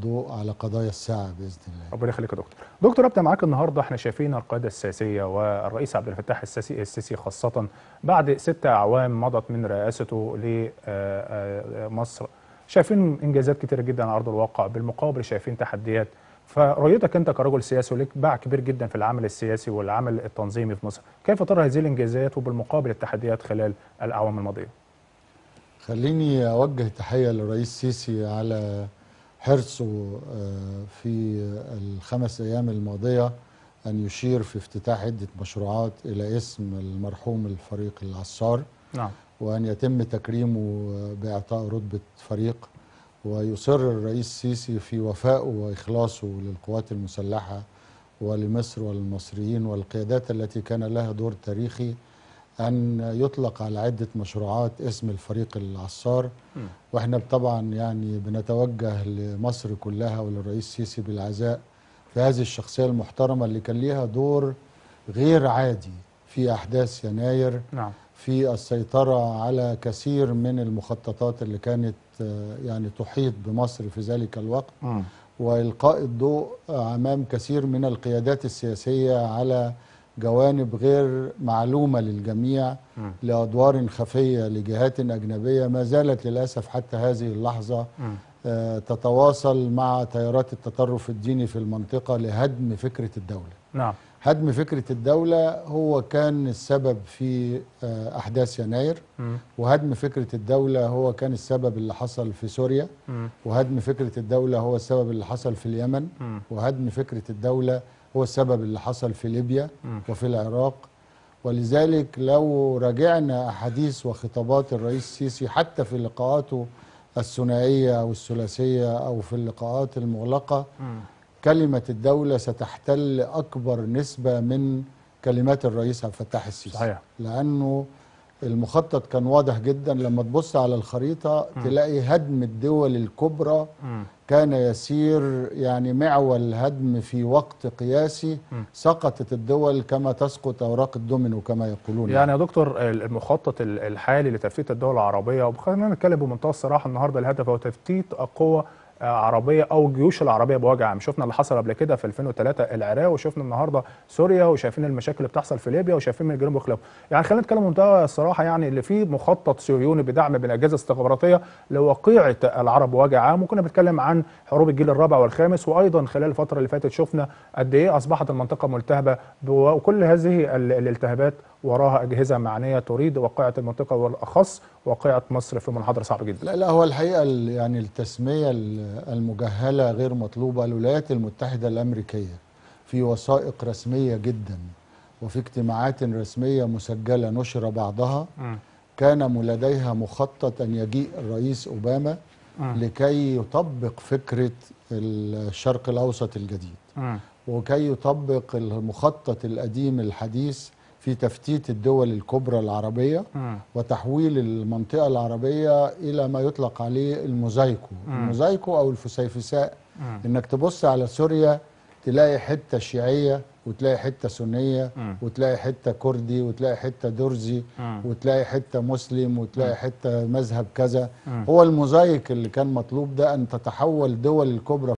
ضوء على قضايا الساعة بإذن الله ربنا يخليك يا دكتور دكتور ابدا معاك النهارده احنا شايفين القياده السياسيه والرئيس عبد الفتاح السيسي السيسي خاصه بعد ست اعوام مضت من رئاسته لمصر شايفين انجازات كتيره جدا على ارض الواقع بالمقابل شايفين تحديات فرؤيتك انت كرجل سياسي ولك باع كبير جدا في العمل السياسي والعمل التنظيمي في مصر كيف ترى هذه الانجازات وبالمقابل التحديات خلال الاعوام الماضيه خليني أوجه تحية للرئيس السيسي على حرصه آه، في الخمس أيام الماضية أن يشير في افتتاح عدة مشروعات إلى اسم المرحوم الفريق العصار نعم وأن يتم تكريمه بإعطاء رتبة فريق ويصر الرئيس السيسي في وفائه وإخلاصه للقوات المسلحة ولمصر وللمصريين والقيادات التي كان لها دور تاريخي أن يطلق على عدة مشروعات اسم الفريق العصار مم. واحنا طبعا يعني بنتوجه لمصر كلها وللرئيس السيسي بالعزاء في هذه الشخصية المحترمة اللي كان ليها دور غير عادي في أحداث يناير نعم في السيطرة على كثير من المخططات اللي كانت آه، يعني تحيط بمصر في ذلك الوقت مم. وإلقاء الضوء أمام كثير من القيادات السياسية على جوانب غير معلومة للجميع مم. لأدوار خفية لجهات أجنبية ما زالت للأسف حتى هذه اللحظة مم. آه، تتواصل مع تيارات التطرف الديني في المنطقة لهدم فكرة الدولة نعم هدم فكرة الدولة هو كان السبب في آه، أحداث يناير مم. وهدم فكرة الدولة هو كان السبب اللي حصل في سوريا مم. وهدم فكرة الدولة هو السبب اللي حصل في اليمن مم. وهدم فكرة الدولة هو السبب اللي حصل في ليبيا مم. وفي العراق ولذلك لو راجعنا أحاديث وخطابات الرئيس السيسي حتى في لقاءاته الثنائية أو الثلاثية أو في اللقاءات المغلقة مم. كلمة الدولة ستحتل أكبر نسبة من كلمات الرئيس عبد الفتاح السيسي صحيح. لأنه المخطط كان واضح جدا لما تبص على الخريطة تلاقي هدم الدول الكبرى مم. كان يسير يعني معول هدم في وقت قياسي مم. سقطت الدول كما تسقط أوراق الدومينو كما يقولون يعني يا دكتور المخطط ال- الحالي لتفتيت الدول العربيه وخلينا نتكلم بمنتهى الصراحه النهارده الهدف هو تفتيت قوه آه، عربيه او الجيوش العربيه بوجه عام شفنا اللي حصل قبل كده في 2003 العراق وشفنا النهارده سوريا وشايفين المشاكل اللي بتحصل في ليبيا وشايفين من الجنوب وخلافه يعني خلينا نتكلم بمنتهى الصراحه يعني اللي فيه مخطط صهيوني بدعم من اجهزه استخباراتيه لوقيعه العرب بوجه عام وكنا بنتكلم عن حروب الجيل الرابع والخامس وايضا خلال الفتره اللي فاتت شفنا قد ايه اصبحت المنطقه ملتهبه بو- وكل هذه ال- الالتهابات وراها اجهزه معنيه تريد وقيعه المنطقه والاخص وقيعه مصر في منحدر صعب جدا لا لا هو الحقيقة ال- يعني التسمية ال- المجهلة غير مطلوبة الولايات المتحدة الأمريكية في وثائق رسمية جدا وفي اجتماعات رسمية مسجلة نشر بعضها مم. كان لديها مخطط أن يجيء الرئيس أوباما مم. لكي يطبق فكرة الشرق الأوسط الجديد مم. وكي يطبق المخطط القديم الحديث في تفتيت الدول الكبرى العربية مم. وتحويل المنطقة العربية إلى ما يطلق عليه الموزايكو مم. الموزايكو أو الفسيفساء مم. إنك تبص على سوريا تلاقي حتة شيعية وتلاقي حتة سنية مم. وتلاقي حتة كردي وتلاقي حتة درزي مم. وتلاقي حتة مسلم وتلاقي حتة مذهب كذا مم. هو الموزايك اللي كان مطلوب ده أن تتحول دول الكبرى